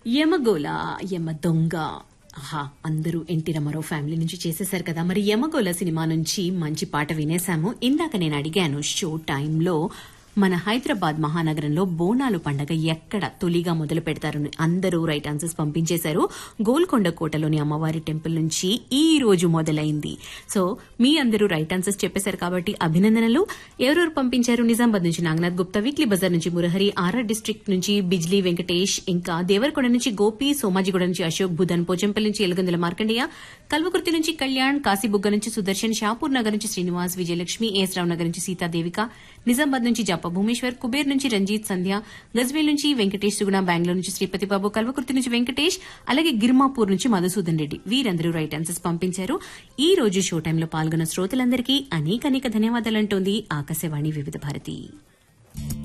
యమగోళ యమ దొంగ ఆహా అందరూ ఎన్టీ రామారావు ఫ్యామిలీ నుంచి చేసేశారు కదా మరి యమగోళ సినిమా నుంచి మంచి పాట వినేశాము ఇందాక నేను అడిగాను షో టైంలో మన హైదరాబాద్ మహానగరంలో బోనాలు పండగ ఎక్కడ తొలిగా మొదలు పెడతారు అందరూ రైట్ ఆన్సర్స్ పంపించేశారు గోల్కొండ కోటలోని అమ్మవారి టెంపుల్ నుంచి ఈ రోజు మొదలైంది సో మీ అందరూ రైట్ ఆన్సర్స్ చెప్పేశారు కాబట్టి అభినందనలు ఎవరెవరు పంపించారు నిజామాబాద్ నుంచి నాగనాథ్ గుప్తా వీక్లీ బజార్ నుంచి మురహరి ఆర్ఆర్ డిస్ట్రిక్ట్ నుంచి బిజ్లీ వెంకటేష్ ఇంకా దేవరకొండ నుంచి గోపి సోమాజిగూడ నుంచి అశోక్ బుధన్ పోచంపల్లి నుంచి ఎలుగందుల మార్కండేయ కల్వకుర్తి నుంచి కళ్యాణ్ కాశీబుగ్గ నుంచి సుదర్శన్ షాపూర్ నగర్ నుంచి శ్రీనివాస్ విజయలక్ష్మి ఎస్ రావు నగర్ నుంచి సీతాదేవిక నిజామాబాద్ నుంచి జప్ప భూమేశ్వర్ కుబేర్ నుంచి రంజిత్ సంధ్య గజ్వేల్ నుంచి వెంకటేష్ సుగుణ బెంగళూరు నుంచి శ్రీపతి బాబు కల్వకుర్తి నుంచి వెంకటేష్ అలాగే గిర్మాపూర్ నుంచి మధుసూదన్ రెడ్డి వీరందరూ రైట్ ఆన్సర్స్ పంపించారు ఈ రోజు షో టైంలో పాల్గొన్న శ్రోతలందరికీ అనేక అనేక ధన్యవాదాలంటోంది ఆకాశవాణి వివిధ భారతి